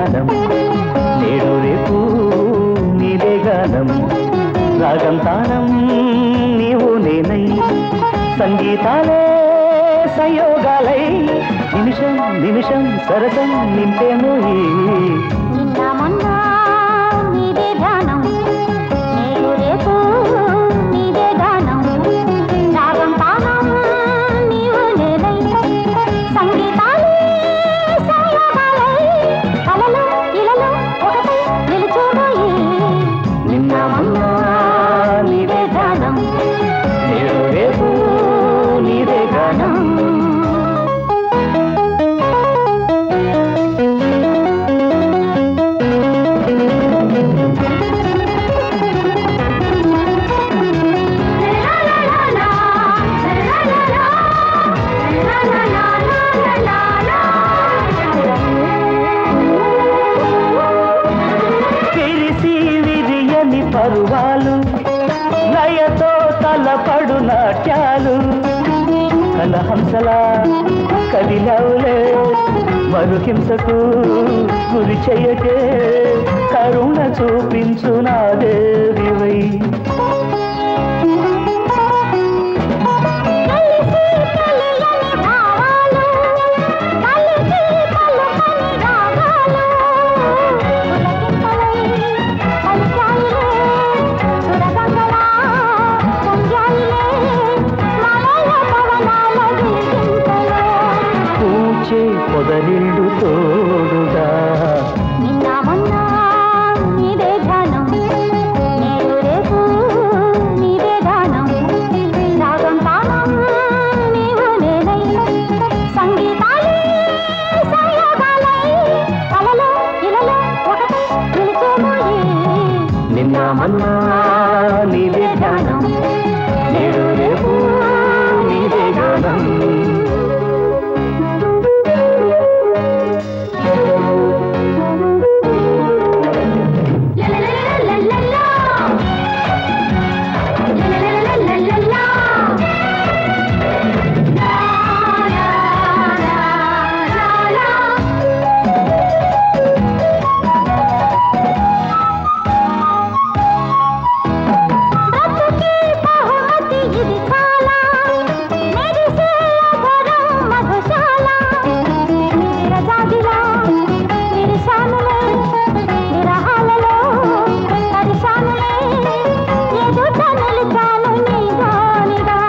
ధ్యానం నేడు రేపు నీదే గానం రాగం తానం నీవు నేనై సంగీతాలే సంయోగాలై నిమిషం నిమిషం సరసం నింపేను ఈ నిన్న మొన్న నీదే ధ్యానం నేడు రేపు నీదే గానం రాగం తానం నీవు నేనై సంగీతాలే సంయోగాలై కలలు ఇలలో ఒకటై నిలిచేమోయి నిన్న మొన్న నీదే ధ్యానం నేడు రేపు నీదే గానం విరిసి విరియని పరువాలు లయతో తలపడు నాట్యాలు కలహంసలా కదిలవులే మరుహింసకు గురి చెయ్యకే కరుణ చూపించు నా దేవివై కలిసి తెలియని భావాలు కలిసి పలుకని రాగాలు పులకింతలై పలికాయిలే సురగంగలా సంధ్యాయిలే మలయ పవనాల గిరిగింతలో పూచే పొదరిల్లు తోడుగా నిన్న మొన్న నీదే ధ్యానం నేడు రేపు నీదే గానం రాగం తానం నీవు నేనై సంగీతాలే సంయోగాలై కలలో ఇలలో ఒకటై నిలిచేమోయి నిన్న మొన్న నీదే ధ్యానం నేడు రేపు నీదే గానం బ్రతుకే బహుమతి ఇది చాలా మెరిసే అధరం మధుశాల విరజాజిలా విరిశానులే విరహాలలో పరిశానులే ఎదుట నిలిచాను నీ దానిగా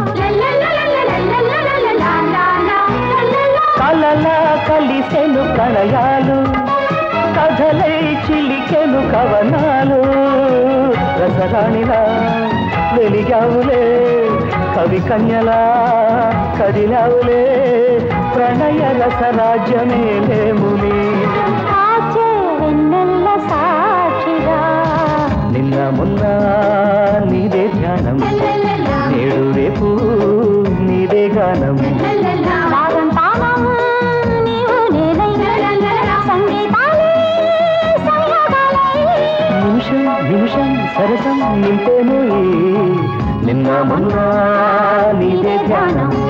కలలా కలిసెను కళయాలు కథలై చిలికెను కవనాలు రసరాణిలా వెలిగావులే కవి కన్యలా కదిలావులే ప్రణయ రసరాజ్యమే లేముని ఆచే వెన్నెల్ల సాక్షిగా నిన్న మొన్న నీదే ధ్యానం నేడు రేపు నీదే గానం రాగం తానం నీవు నేనై సంగీతాలే సంయోగాలై నిమిషం నిమిషం సరసం నింపేను ఈ నిన్న మొన్న నీదే ధ్యానం